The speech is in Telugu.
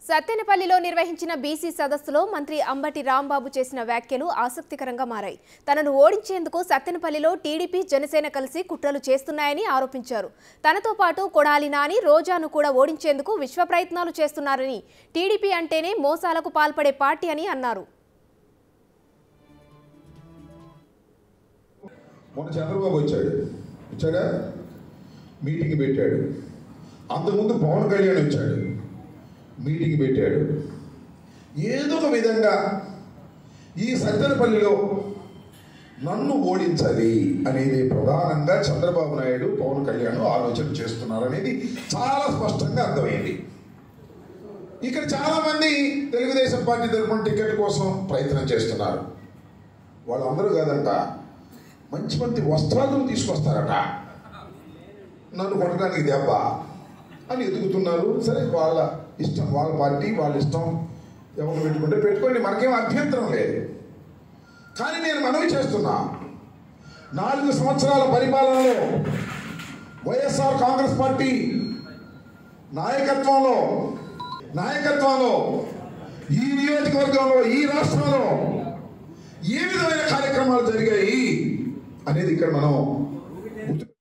సత్తెనపల్లిలో నిర్వహించిన బీసీ సదస్సులో మంత్రి అంబటి రాంబాబు చేసిన వ్యాఖ్యలు ఆసక్తికరంగా మారాయి తనను ఓడించేందుకు సత్తెనపల్లిలో టీడీపీ జనసేన కలిసి కుట్రలు చేస్తున్నాయని ఆరోపించారు తనతో పాటు కొడాలి నాని రోజాను కూడా ఓడించేందుకు విశ్వ ప్రయత్నాలు చేస్తున్నారని టీడీపీ అంటేనే మోసాలకు పాల్పడే పార్టీ అని అన్నారు మొన్న చంద్రబాబు వచ్చాడు వచ్చాడా మీటింగ్ పెట్టాడు అంతకుముందు పవన్ కళ్యాణ్ వచ్చాడు మీటింగ్ పెట్టాడు ఏదో ఒక విధంగా ఈ సజ్జనపల్లిలో నన్ను ఓడించాలి అనేది ప్రధానంగా చంద్రబాబు నాయుడు పవన్ కళ్యాణ్ ఆలోచన చేస్తున్నారు అనేది చాలా స్పష్టంగా అర్థమైంది ఇక్కడ చాలా మంది తెలుగుదేశం పార్టీ తరఫున టికెట్ కోసం ప్రయత్నం చేస్తున్నారు వాళ్ళందరూ కాదంట మంచి మంచి వస్త్రాలను తీసుకొస్తారట నన్ను కొట్టడానికి దెబ్బ అని ఎదుగుతున్నారు సరే వాళ్ళ ఇష్టం వాళ్ళ పార్టీ వాళ్ళ ఇష్టం ఎవరు పెట్టుకుంటే పెట్టుకోండి మనకేం అభ్యంతరం లేదు కానీ నేను మనవి చేస్తున్నా నాలుగు సంవత్సరాల పరిపాలనలో వైఎస్ఆర్ కాంగ్రెస్ పార్టీ నాయకత్వంలో నాయకత్వంలో ఈ నియోజకవర్గంలో ఈ రాష్ట్రంలో ఏ విధమైన కార్యక్రమాలు జరిగాయి అనేది ఇక్కడ మనం గుర్తు